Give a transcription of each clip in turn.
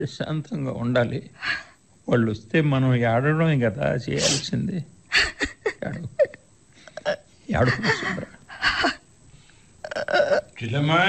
ప్రశాంతంగా ఉండాలి వాళ్ళు వస్తే మనం ఏడవడమే కదా చేయాల్సింది ఏడవ ఏడవ సుందర చిలమ్మా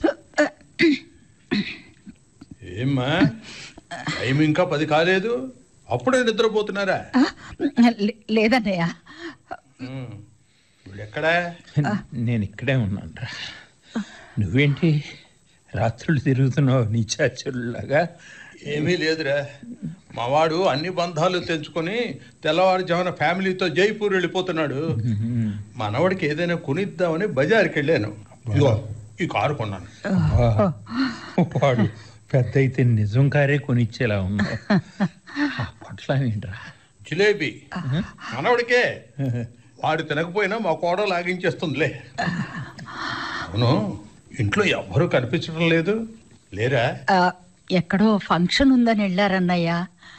ఏమ్మా టైం ఇంకా పది కాలేదు అప్పుడే నిద్రపోతున్నారా లే- లేదన్నయ్య ఉమ్. వీళ్ళెక్కడా నేను ఇక్కడే ఉన్నాను రా నువ్వేంటి రాత్రులు తిరుగుతున్నావు నీ చాచుల్లాగా ఏమీ లేదురా మావాడు అన్ని బంధాలు తెంచుకొని తెల్లవారుజామున ఫ్యామిలీతో జైపూర్ వెళ్ళిపోతున్నాడు మనవడికి ఏదైనా కొనిద్దామని బజార్కి వెళ్ళాను ఇదిగో ఈ కారు కొన్నాను వాడు పెద్ద అయితే నిజం కారే కొనిచ్చేలా ఉన్నావు ఆ పట్ల ఏంట్రా జిలేబీ మనవడికే వాడు తినకపోయినా మా కోడ లాగించేస్తుందిలే అవును ఇంట్లో ఎవ్వరూ కనిపించడం లేదు లేరా ఆ, ఎక్కడో ఫంక్షన్ ఉందని వెళ్ళారన్నయ్య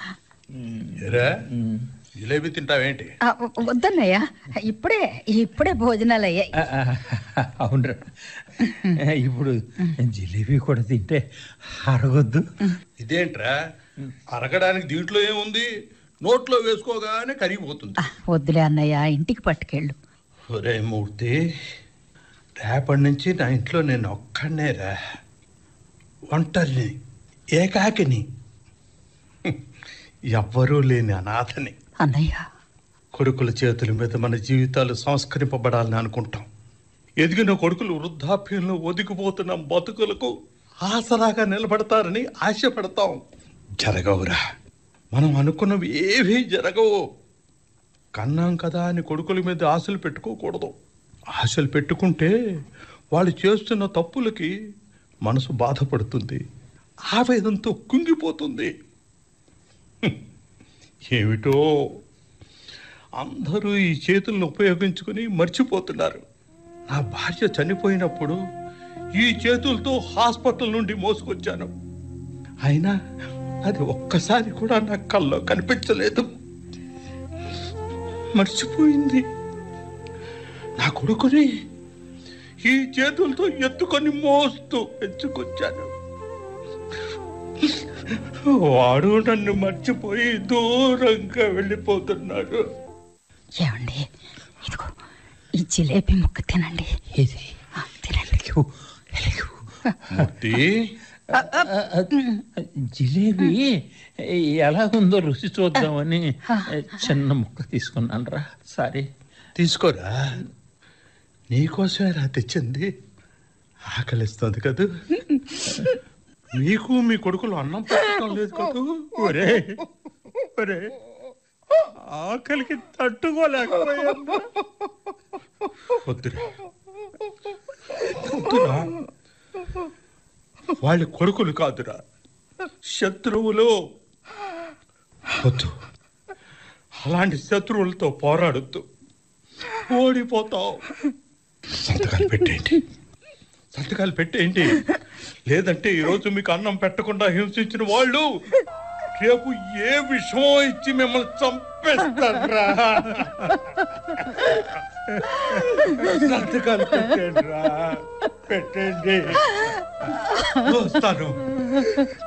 లేరా జిలేబీ తింటావేంటి ఆ, వ- వద్దన్నయ్య ఇప్పుడే ఇప్పుడే భోజనాలు అయ్యాయి ఆ, ఆ, అవునరా ఇప్పుడు జిలేబీ కూడా తింటే అరగొద్దు ఇదేంట్రా అరగడానికి దీంట్లో ఏముంది నోట్లో వేసుకోగానే కరిగిపోతుంది ఆ, వద్దులే అన్నయ్య ఇంటికి పట్టుకెళ్ళు ఒరే మూర్తి రేపటి నుంచి నా ఇంట్లో నేను ఒక్కడనేరా ఒంటరిని ఏకాకిని హ్మ్. ఎవ్వరూ లేని అనాథని అన్నయ్య కొడుకుల చేతుల మీద మన జీవితాలు సంస్కరింపబడాలని అనుకుంటాం ఎదిగిన కొడుకులు వృద్ధాప్యంలో ఒదిగిపోతున్న బతుకులకు ఆసరాగా నిలబడతారని ఆశపడతాం జరగవురా మనం అనుకున్నవి ఏవీ జరగవు కన్నాం కదా అని కొడుకుల మీద ఆశలు పెట్టుకోకూడదు ఆశలు పెట్టుకుంటే వాళ్ళు చేస్తున్న తప్పులకి మనసు బాధపడుతుంది ఆవేదంతో కుంగిపోతుంది హ్మ్. ఏమిటో అందరూ ఈ చేతులను ఉపయోగించుకుని మర్చిపోతున్నారు నా భార్య చనిపోయినప్పుడు ఈ చేతులతో హాస్పిటల్ నుండి మోసుకొచ్చాను అయినా అది ఒక్కసారి కూడా నా కల్లో కనిపించలేదు మర్చిపోయింది నా కొడుకుని ఈ చేతులతో ఎత్తుకొని మోస్తూ పెంచుకొచ్చాను వాడు నన్ను మర్చిపోయి దూరంగా వెళ్ళిపోతున్నాడు ఏమండి ఇదిగో ఈ జిలేబీ ముక్క తినండి ఇది ఆ, తినండి ఎలుగు, ఎలుగు. మూర్తి జిలేబీ ఎలా ఉందో రుచి చూద్దామని చిన్న ముక్క తీసుకున్నాను రా సారీ తీసుకోరా నీకోసమే రా తెచ్చింది ఆకలిస్తుంది కదూ మీకు మీ కొడుకులు అన్నం పెట్టడం లేదు కదూ ఒరే ఒరే ఆకలికి తట్టుకోలేకపోయాను వద్దురా వద్దురా వాళ్ళ కొడుకులు కాదురా శత్రువులు వద్దు అలాంటి శత్రువులతో పోరాడొద్దు ఓడిపోతావు సంతకాలు పెట్టేయండి సంతకాలు పెట్టేయండి లేదంటే ఈరోజు మీకు అన్నం పెట్టకుండా హింసించిన వాళ్ళు రేపు ఏ విషయం ఇచ్చి మిమ్మల్ని చంపేస్తారా సంతకాలు పెట్టండి రా పెట్టండి వస్తాను